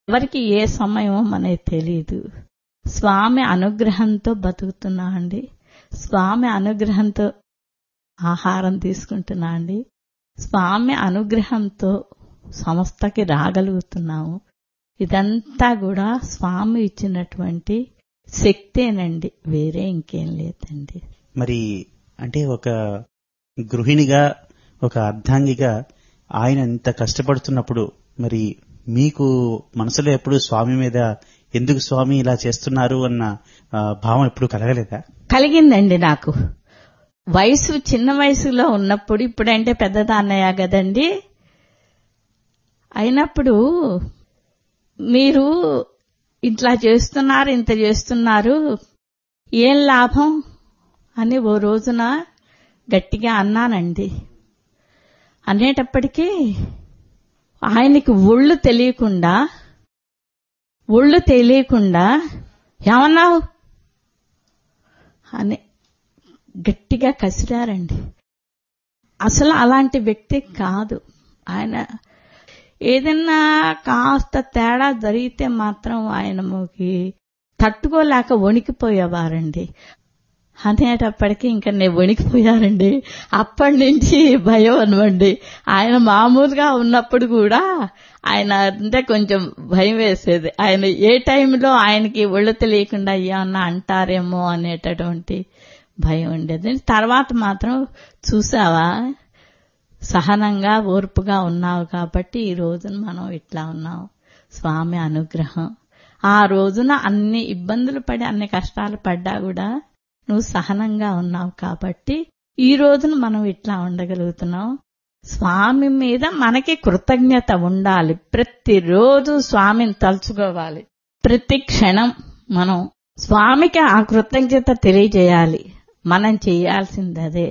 ఎవరికి ఏ సమయమో మనకి తెలియదు స్వామి అనుగ్రహంతో బతుకుతున్నా అండి స్వామి అనుగ్రహంతో ఆహారం తీసుకుంటున్నా అండి స్వామి అనుగ్రహంతో సంస్థకి రాగలుగుతున్నాము ఇదంతా కూడా స్వామి ఇచ్చినటువంటి శక్తేనండి వేరే ఇంకేం లేదండి మరి అంటే ఒక గృహిణిగా ఒక అర్ధాంగిగా ఆయన ఇంత కష్టపడుతున్నప్పుడు మరి మీకు మనసులో ఎప్పుడు స్వామి మీద ఎందుకు స్వామి ఇలా చేస్తున్నారు అన్న ఆ, భావం ఎప్పుడు కలగలేదా కలిగిందండి నాకు వయసు చిన్న వయసులో ఉన్నప్పుడు ఇప్పుడంటే పెద్దదాన్నయ్య కదండి అయినప్పుడు మీరు ఇట్లా చేస్తున్నారు ఇంత చేస్తున్నారు ఏం లాభం అని ఓ రోజున గట్టిగా అన్నానండి అనేటప్పటికీ ఆయనకి ఒళ్ళు తెలియకుండా ఒళ్ళు తెలియకుండా ఏమన్నావు అని గట్టిగా కసిరారండి అసలు అలాంటి వ్యక్తి కాదు ఆయన ఏదన్నా కాస్త తేడా జరిగితే మాత్రం ఆయనకి తట్టుకోలేక వణికిపోయేవారండి అనేటప్పటికీ ఇంకా నేను వణికిపోయారండి అప్పటి నుంచి భయం అనవండి ఆయన మామూలుగా ఉన్నప్పుడు కూడా ఆయన అంటే కొంచెం భయం వేసేది ఆయన ఏ టైంలో ఆయనకి ఒళ్ళు తెలియకుండా ఏమన్నా అంటారేమో అనేటటువంటి భయం ఉండేది తర్వాత మాత్రం చూసావా సహనంగా ఓర్పుగా ఉన్నావు కాబట్టి ఈ రోజున మనం ఇట్లా ఉన్నాం స్వామి అనుగ్రహం ఆ రోజున అన్ని ఇబ్బందులు పడి అన్ని కష్టాలు పడ్డా కూడా నువ్వు సహనంగా ఉన్నావు కాబట్టి ఈ రోజున మనం ఇట్లా ఉండగలుగుతున్నాం స్వామి మీద మనకి కృతజ్ఞత ఉండాలి ప్రతిరోజు స్వామిని తలుచుకోవాలి ప్రతి క్షణం మనం స్వామికి ఆ కృతజ్ఞత తెలియజేయాలి మనం చేయాల్సింది అదే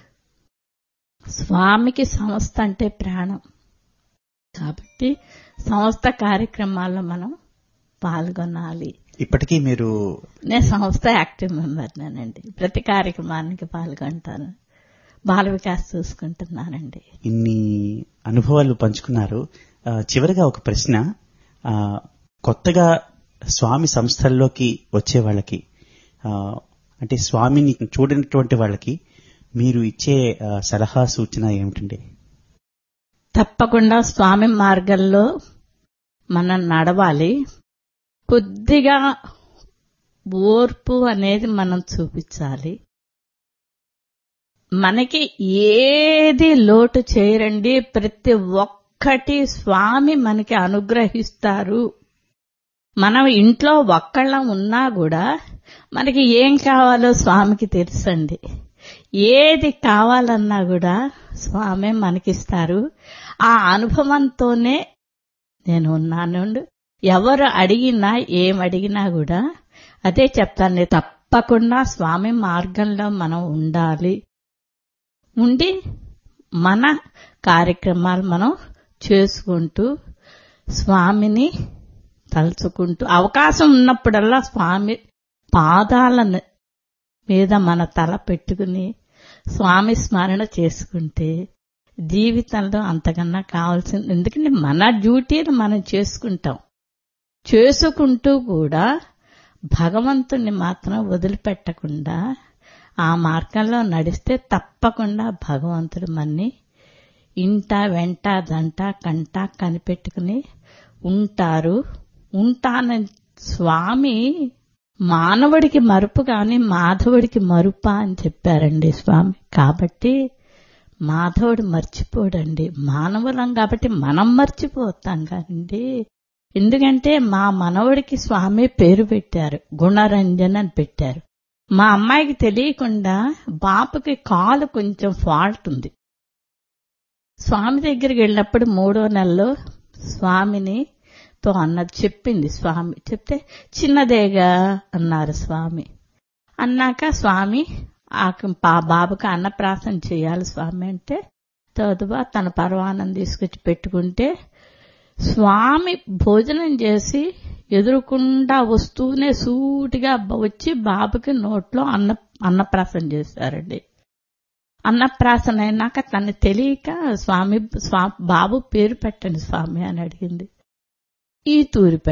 స్వామికి సంస్థ అంటే ప్రాణం కాబట్టి సంస్థ కార్యక్రమాల్లో మనం పాల్గొనాలి ఇప్పటికీ మీరు నేను సంస్థ యాక్టివ్ మెంబర్నేనండి ప్రతి కార్యక్రమానికి పాల్గొంటాను బాల వికాస్ చూసుకుంటున్నానండి ఇన్ని అనుభవాలు పంచుకున్నారు ఆ, చివరిగా ఒక ప్రశ్న ఆ, కొత్తగా స్వామి సంస్థల్లోకి వచ్చే వాళ్ళకి ఆ, అంటే స్వామిని చూడనటువంటి వాళ్ళకి మీరు ఇచ్చే ఆ, సలహా సూచన ఏమిటండి తప్పకుండా స్వామి మార్గంలో మనం నడవాలి కొద్దిగా ఓర్పు అనేది మనం చూపించాలి మనకి ఏది లోటు చేయరండి ప్రతి ఒక్కటి స్వామి మనకి అనుగ్రహిస్తారు మనం ఇంట్లో ఒక్కళ్ళం ఉన్నా కూడా మనకి ఏం కావాలో స్వామికి తెలుసండి ఏది కావాలన్నా కూడా స్వామి మనకిస్తారు ఆ అనుభవంతోనే నేను ఉన్నాను ఎవరు అడిగినా ఏం అడిగినా కూడా అదే చెప్తాను తప్పకుండా స్వామి మార్గంలో మనం ఉండాలి ఉండి మన కార్యక్రమాలు మనం చేసుకుంటూ స్వామిని తలుచుకుంటూ అవకాశం ఉన్నప్పుడల్లా స్వామి పాదాల మీద మన తల పెట్టుకుని స్వామి స్మరణ చేసుకుంటే జీవితంలో అంతకన్నా కావాల్సింది ఎందుకంటే మన డ్యూటీని మనం చేసుకుంటాం చేసుకుంటూ కూడా భగవంతుణ్ణి మాత్రం వదిలిపెట్టకుండా ఆ మార్గంలో నడిస్తే తప్పకుండా భగవంతుడు మన్ని ఇంట వెంట దంట కంట కనిపెట్టుకుని ఉంటారు ఉంటానని స్వామి మానవుడికి మరుపు కాని మాధవుడికి మరుప అని చెప్పారండి స్వామి కాబట్టి మాధవుడు మర్చిపోడండి మానవులం కాబట్టి మనం మర్చిపోతాం కానండి ఎందుకంటే మా మనవడికి స్వామి పేరు పెట్టారు గుణరంజన్ అని పెట్టారు మా అమ్మాయికి తెలియకుండా బాపుకి కాలు కొంచెం ఫాల్ట్ ఉంది స్వామి దగ్గరికి వెళ్ళినప్పుడు మూడో నెలలో స్వామిని తో అన్నది చెప్పింది స్వామి చెప్తే చిన్నదేగా అన్నారు స్వామి అన్నాక స్వామి ఆ పా- బాబుకి అన్నప్రాసన చేయాలి స్వామి అంటే తదుపా తన పర్వానం తీసుకొచ్చి పెట్టుకుంటే స్వామి భోజనం చేసి ఎదురుకుండా వస్తూనే సూటిగా బ- వచ్చి బాబుకి నోట్లో అన్న అన్నప్రాసన చేశారండి అన్నప్రాసన అయినాక తను తెలియక స్వామి స్వా బాబు పేరు పెట్టండి స్వామి అని అడిగింది ఈ తూరి